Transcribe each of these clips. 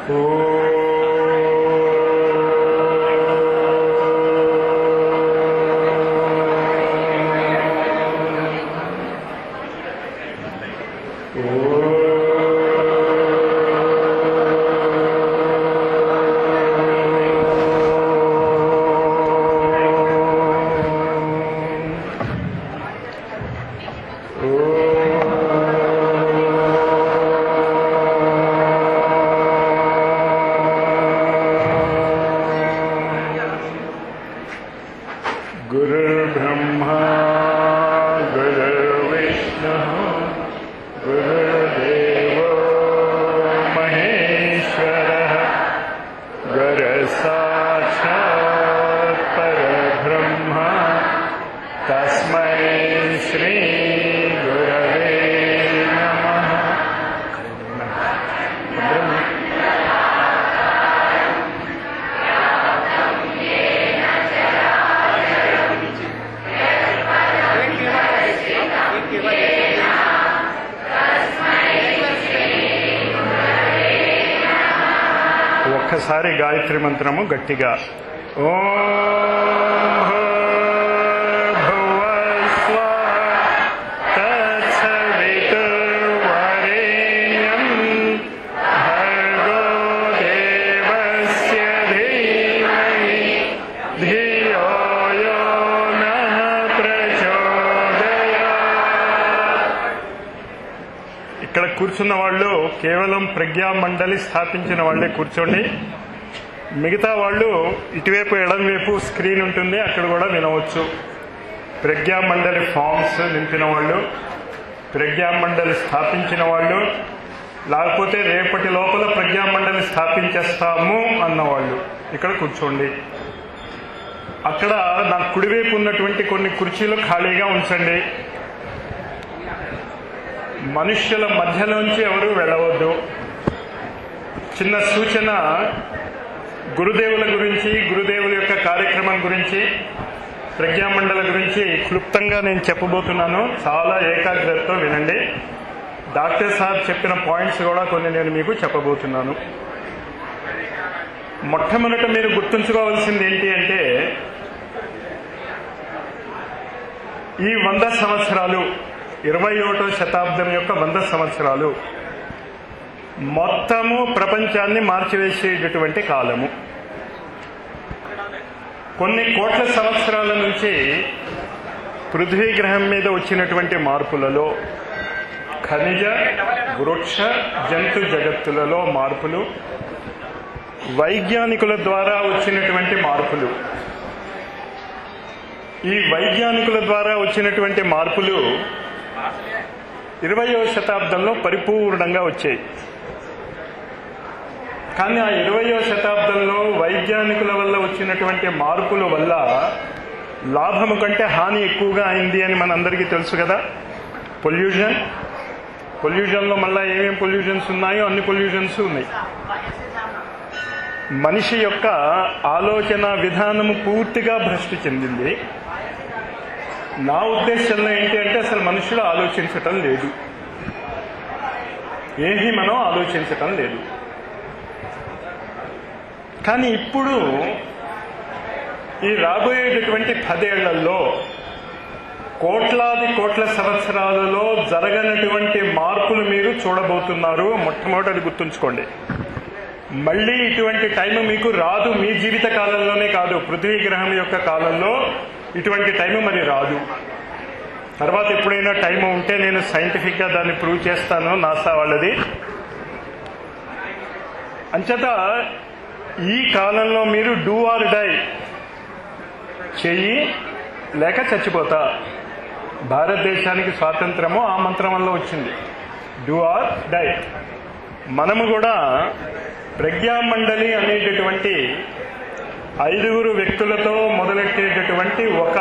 गुरुर्ब्रह्मा गुरुर्विष्णुः गुरुर्देवो महेश्वरः गुरुसाक्षात् परब्रह्म तस्मै श्रीगुरवे नमः ఒక్కసారి గాయత్రి మంత్రము గట్టిగా ఓం భూర్భువస్వ తత్సవితుర్వరేణ్యం భర్గో దేవస్య ధీమహి ధియో యో నః ప్రచోదయాత్ ఇక్కడ కూర్చున్న వాళ్ళు కేవలం ప్రజ్ఞా మండలి స్థాపించిన వాళ్ళే కూర్చోండి మిగతా వాళ్ళు ఇటువైపు ఎడం వైపు స్క్రీన్ ఉంటుంది అక్కడ కూడా వినవచ్చు ప్రజ్ఞా మండలి ఫామ్స్ నింపిన వాళ్ళు ప్రజ్ఞా మండలి స్థాపించిన వాళ్ళు లేకపోతే రేపటి లోపల ప్రజ్ఞా మండలి స్థాపించేస్తాము అన్నవాళ్ళు ఇక్కడ కూర్చోండి అక్కడ నా కుడివైపు ఉన్నటువంటి కొన్ని కుర్చీలు ఖాళీగా ఉంచండి మనుష్యుల మధ్యలోంచి ఎవరు వెళ్ళవద్దు చిన్న సూచన గురుదేవుల గురించి గురుదేవుల యొక్క కార్యక్రమం గురించి ప్రజ్ఞామండల గురించి క్లుప్తంగా నేను చెప్పబోతున్నాను చాలా ఏకాగ్రతతో వినండి డాక్టర్ సార్ చెప్పిన పాయింట్స్ కూడా కొన్ని నేను మీకు చెప్పబోతున్నాను మొట్టమొదట మీరు గుర్తుంచుకోవాల్సింది ఏంటి అంటే ఈ వంద సంవత్సరాలు ఇరవై ఒకటో శతాబ్దం యొక్క వంద సంవత్సరాలు మొత్తము ప్రపంచాన్ని మార్చివేసేటటువంటి కాలము కొన్ని కోట్ల సంవత్సరాల నుంచి పృథ్వీ గ్రహం మీద వచ్చినటువంటి మార్పులలో ఖనిజ వృక్ష జంతు జగత్తులలో మార్పులు వైజ్ఞానికుల ద్వారా వచ్చినటువంటి మార్పులు ఈ వైజ్ఞానికుల ద్వారా వచ్చినటువంటి మార్పులు ఇరవయో శతాబ్దంలో పరిపూర్ణంగా వచ్చాయి కానీ ఆ ఇరవయో శతాబ్దంలో వైజ్ఞానికుల వల్ల వచ్చినటువంటి మార్పుల వల్ల లాభము కంటే హాని ఎక్కువగా అయింది అని మనందరికీ తెలుసు కదా పొల్యూషన్ పొల్యూషన్లో మళ్ళీ ఏమేమి పొల్యూషన్స్ ఉన్నాయో అన్ని పొల్యూషన్స్ ఉన్నాయి మనిషి యొక్క ఆలోచన విధానము పూర్తిగా భ్రష్టు చెందింది నా ఉద్దేశంలో ఏంటి అంటే అసలు మనుషులు ఆలోచించటం లేదు ఏమీ మనం ఆలోచించటం లేదు కానీ ఇప్పుడు ఈ రాబోయేటటువంటి పదేళ్లలో కోట్లాది కోట్ల సంవత్సరాలలో జరగనటువంటి మార్పులు మీరు చూడబోతున్నారు మొట్టమొదటి గుర్తుంచుకోండి మళ్ళీ ఇటువంటి టైం మీకు రాదు మీ జీవిత కాలంలోనే కాదు పృథ్వీ గ్రహం యొక్క కాలంలో ఇటువంటి టైం మరి రాదు తర్వాత ఎప్పుడైనా టైం ఉంటే నేను సైంటిఫిక్ గా దాన్ని ప్రూవ్ చేస్తాను నాసా వాళ్ళది అంచేత ఈ కాలంలో మీరు డూ ఆర్ డై చెయ్యి లేక చచ్చిపోతా భారతదేశానికి స్వాతంత్రము ఆ మంత్రం వల్ల వచ్చింది డూ ఆర్ డై మనము కూడా ప్రజ్ఞామండలి అనేటటువంటి ఐదుగురు వ్యక్తులతో మొదలెట్టేటటువంటి ఒక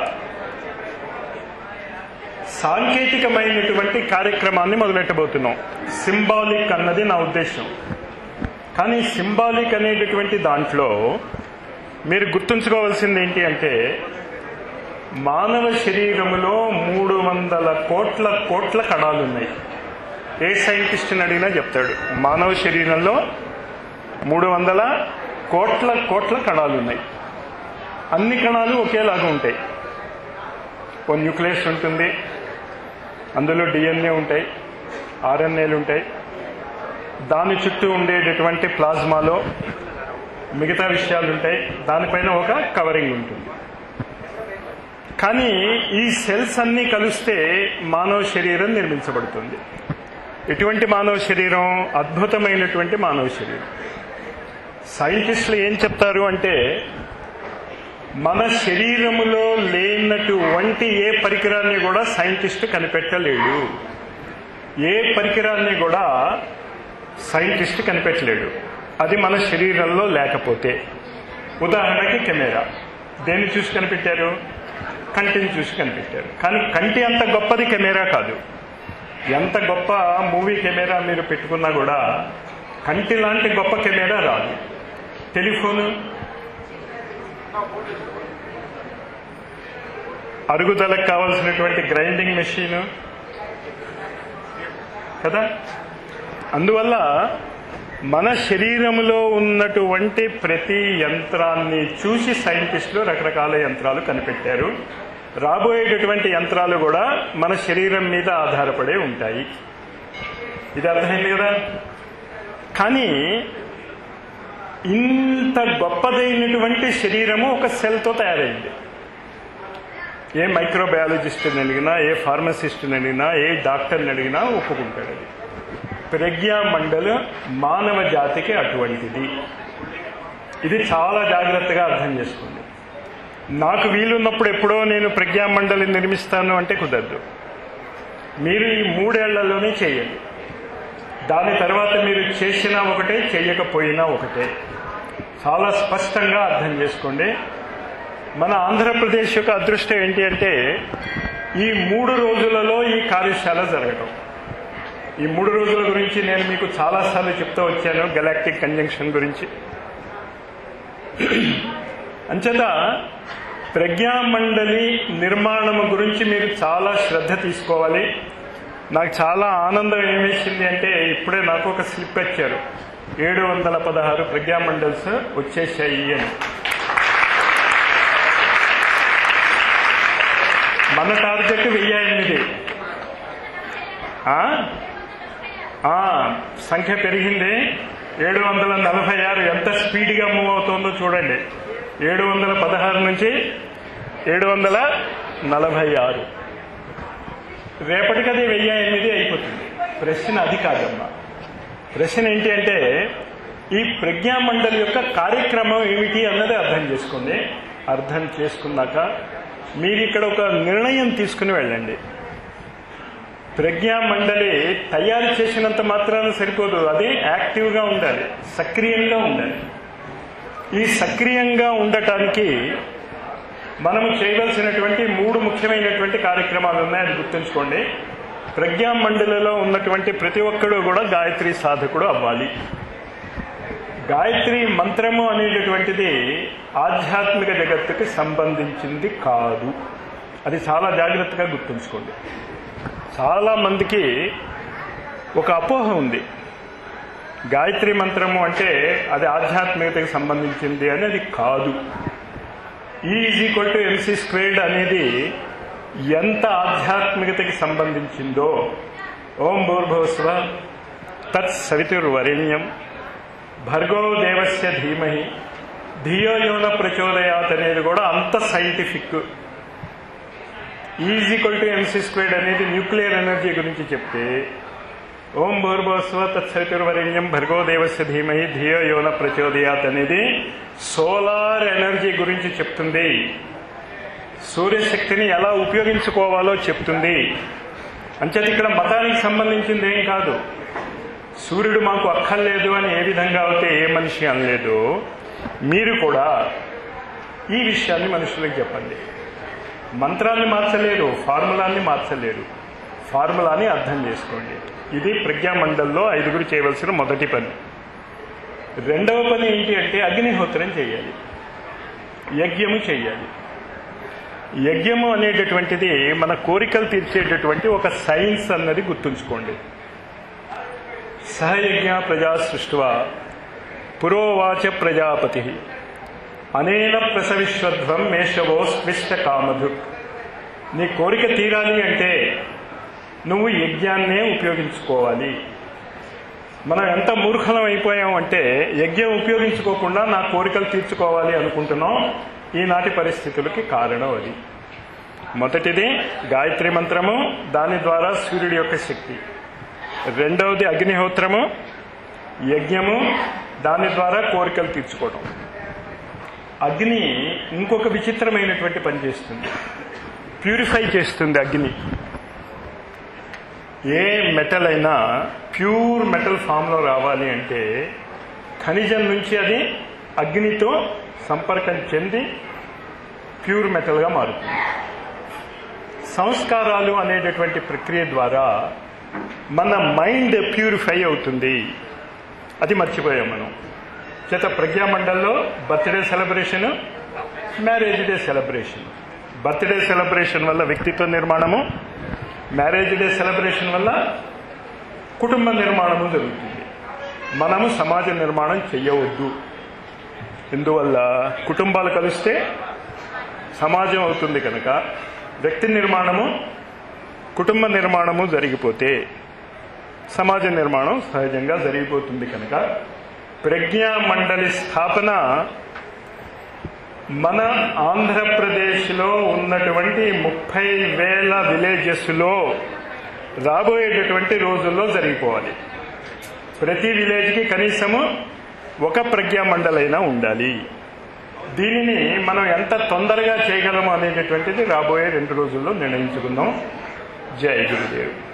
సాంకేతికమైనటువంటి కార్యక్రమాన్ని మొదలెట్టబోతున్నాం సింబాలిక్ అన్నది నా ఉద్దేశం కానీ సింబాలిక్ అనేటటువంటి దాంట్లో మీరు గుర్తుంచుకోవాల్సింది ఏంటి అంటే మానవ శరీరములో మూడు వందల కోట్ల కోట్ల కణాలు ఉన్నాయి ఏ సైంటిస్ట్ని అడిగినా చెప్తాడు మానవ శరీరంలో మూడు వందల కోట్ల కోట్ల కణాలు ఉన్నాయి అన్ని కణాలు ఒకేలాగా ఉంటాయి ఓ న్యూక్లియస్ ఉంటుంది అందులో డిఎన్ఏ ఉంటాయి ఆర్ఎన్ఏలు ఉంటాయి దాని చుట్టూ ఉండేటటువంటి ప్లాజ్మాలో మిగతా విషయాలు ఉంటాయి దానిపైన ఒక కవరింగ్ ఉంటుంది కానీ ఈ సెల్స్ అన్నీ కలిస్తే మానవ శరీరం నిర్మించబడుతుంది ఎటువంటి మానవ శరీరం అద్భుతమైనటువంటి మానవ శరీరం సైంటిస్టులు ఏం చెప్తారు అంటే మన శరీరములో లేనటువంటి ఏ పరికరాన్ని కూడా సైంటిస్ట్ కనిపెట్టలేడు ఏ పరికరాన్ని కూడా సైంటిస్ట్ కనిపెట్టలేడు అది మన శరీరంలో లేకపోతే ఉదాహరణకి కెమెరా దేన్ని చూసి కనిపెట్టారు కంటిని చూసి కనిపెట్టారు కానీ కంటి అంత గొప్పది కెమెరా కాదు ఎంత గొప్ప మూవీ కెమెరా మీరు పెట్టుకున్నా కూడా కంటి లాంటి గొప్ప కెమెరా రాదు టెలిఫోను అరుగుదలకు కావాల్సినటువంటి గ్రైండింగ్ మెషీను కదా అందువల్ల మన శరీరంలో ఉన్నటువంటి ప్రతి యంత్రాన్ని చూసి సైంటిస్టులు రకరకాల యంత్రాలు కనిపెట్టారు రాబోయేటటువంటి యంత్రాలు కూడా మన శరీరం మీద ఆధారపడే ఉంటాయి ఇది అర్థమైంది కదా కానీ ఇంత గొప్పదైనటువంటి శరీరము ఒక సెల్తో తయారైంది ఏ మైక్రోబయాలజిస్ట్ని అడిగినా ఏ ఫార్మసిస్ట్ని అడిగినా ఏ డాక్టర్ని అడిగినా ఒప్పుకుంటాడు అది ప్రజ్ఞా మండల మానవ జాతికి అటువంటిది ఇది చాలా జాగ్రత్తగా అర్థం చేసుకోండి నాకు వీలున్నప్పుడు ఎప్పుడో నేను ప్రజ్ఞా మండలి నిర్మిస్తాను అంటే కుదరదు మీరు ఈ మూడేళ్లలోనే చేయండి దాని తర్వాత మీరు చేసినా ఒకటే చేయకపోయినా ఒకటే చాలా స్పష్టంగా అర్థం చేసుకోండి మన ఆంధ్రప్రదేశ్ యొక్క అదృష్టం ఏంటి అంటే ఈ మూడు రోజులలో ఈ కార్యశాల జరగటం ఈ మూడు రోజుల గురించి నేను మీకు చాలాసార్లు చెప్తూ వచ్చాను గెలాక్టిక్ కంజంక్షన్ గురించి అంచేత ప్రజ్ఞామండలి నిర్మాణం గురించి మీరు చాలా శ్రద్ధ తీసుకోవాలి నాకు చాలా ఆనందం ఏమేసింది అంటే ఇప్పుడే నాకు ఒక స్లిప్ వచ్చారు ఏడు వందల పదహారు ప్రజ్ఞామండల్స్ వచ్చేసాయి అని మన టార్గెట్ వెయ్యి ఎనిమిది ఆ? ఆ, సంఖ్య పెరిగింది ఏడు వందల నలభై ఆరు ఎంత స్పీడ్గా మూవ్ అవుతుందో చూడండి ఏడు వందల పదహారు నుంచి ఏడు వందల నలభై ఆరు రేపటికి అది వెయ్యి ఎనిమిది అయిపోతుంది ప్రశ్న అది కాదమ్మా ప్రశ్న ఏంటి అంటే ఈ ప్రజ్ఞామండలి యొక్క కార్యక్రమం ఏమిటి అన్నది అర్థం చేసుకోండి అర్థం చేసుకున్నాక మీరు ఇక్కడ ఒక నిర్ణయం తీసుకుని వెళ్ళండి ప్రజ్ఞా మండలి తయారు చేసినంత మాత్రాన సరిపోదు అది యాక్టివ్గా ఉండాలి సక్రియంగా ఉండాలి ఈ సక్రియంగా ఉండటానికి మనము చేయవలసినటువంటి మూడు ముఖ్యమైనటువంటి కార్యక్రమాలు ఉన్నాయి అది గుర్తుంచుకోండి ప్రజ్ఞా మండలిలో ఉన్నటువంటి ప్రతి ఒక్కడు కూడా గాయత్రి సాధకుడు అవ్వాలి గాయత్రి మంత్రము అనేటటువంటిది ఆధ్యాత్మిక జగత్తుకి సంబంధించింది కాదు అది చాలా జాగ్రత్తగా గుర్తుంచుకోండి చాలా మందికి ఒక అపోహ ఉంది గాయత్రి మంత్రము అంటే అది ఆధ్యాత్మికతకి సంబంధించింది అని అది కాదు is equal to MC squared అనేది ఎంత ఆధ్యాత్మికతకి సంబంధించిందో ఓం భూర్భువస్వ తత్ సవితుర్వరేణ్యం భర్గో దేవస్య ధీమహి ధియో యోన ప్రచోదయాత్ అనేది కూడా అంత scientific is equal to MC squared అనేది న్యూక్లియర్ ఎనర్జీ గురించి చెప్తే ఓం భూర్భువస్వ తత్సవితుర్వరేణ్యం భర్గో దేవస్య ధీమహి ధియో యోన ప్రచోదయాత్ అనేది సోలార్ ఎనర్జీ గురించి చెప్తుంది సూర్యశక్తిని ఎలా ఉపయోగించుకోవాలో చెప్తుంది అంచేత ఇక్కడ మతానికి సంబంధించింది ఏం కాదు సూర్యుడు మాకు అక్కర్లేదు అని ఏ విధంగా అయితే ఏ మనిషి అనలేదు మీరు కూడా ఈ విషయాన్ని మనుషులకు చెప్పండి మంత్రాన్ని మార్చలేరు ఫార్ములాన్ని మార్చలేరు ఫార్ములాని అర్థం చేసుకోండి ఇది ప్రజ్ఞామండల్లో ఐదుగురు చేయవలసిన మొదటి పని రెండవ పని ఏంటి అంటే అగ్నిహోత్రం చేయాలి యజ్ఞము చేయాలి యజ్ఞము అనేటటువంటిది మన కోరికలు తీర్చేటటువంటి ఒక సైన్స్ అన్నది గుర్తుంచుకోండి సహయజ్ఞ ప్రజా సృష్టివ పురోవాచ ప్రజాపతి అనేన ప్రసవిశ్వధ్వం మేషవో స్విష్ట కామధు నీ కోరిక తీరాలి అంటే నువ్వు యజ్ఞాన్నే ఉపయోగించుకోవాలి మనం ఎంత మూర్ఖలం అయిపోయాం అంటే యజ్ఞం ఉపయోగించుకోకుండా నా కోరికలు తీర్చుకోవాలి అనుకుంటున్నాం ఈనాటి పరిస్థితులకి కారణం అది మొదటిది గాయత్రి మంత్రము దాని ద్వారా సూర్యుడి యొక్క శక్తి రెండవది అగ్నిహోత్రము యజ్ఞము దాని ద్వారా కోరికలు తీర్చుకోవడం అగ్ని ఇంకొక విచిత్రమైనటువంటి పని చేస్తుంది ప్యూరిఫై చేస్తుంది అగ్ని ఏ మెటల్ అయినా ప్యూర్ మెటల్ ఫామ్లో రావాలి అంటే ఖనిజం నుంచి అది అగ్నితో సంపర్కం చెంది ప్యూర్ మెటల్గా మారుతుంది సంస్కారాలు అనేటటువంటి ప్రక్రియ ద్వారా మన మైండ్ ప్యూరిఫై అవుతుంది అది మర్చిపోయాం మనం చేత ప్రజ్ఞామండల్లో birthday celebration marriage day celebration birthday celebration వల్ల వ్యక్తిత్వ నిర్మాణము మ్యారేజ్ డే సెలబ్రేషన్ వల్ల కుటుంబ నిర్మాణము జరుగుతుంది మనము సమాజ నిర్మాణం చెయ్యవద్దు ఎందువల్ల కుటుంబాలు కలిస్తే సమాజం అవుతుంది కనుక వ్యక్తి నిర్మాణము కుటుంబ నిర్మాణము జరిగిపోతే సమాజ నిర్మాణం సహజంగా జరిగిపోతుంది కనుక ప్రజ్ఞా మండలి స్థాపన మన ఆంధ్రప్రదేశ్లో ఉన్నటువంటి ముప్పై వేల విలేజెస్లో రాబోయేటటువంటి రోజుల్లో జరిగిపోవాలి ప్రతి విలేజ్కి కనీసము ఒక ప్రజ్ఞా మండలైనా ఉండాలి దీనిని మనం ఎంత తొందరగా చేయగలము అనేటటువంటిది రాబోయే రెండు రోజుల్లో నిర్ణయించుకుందాం జై గురుదేవ్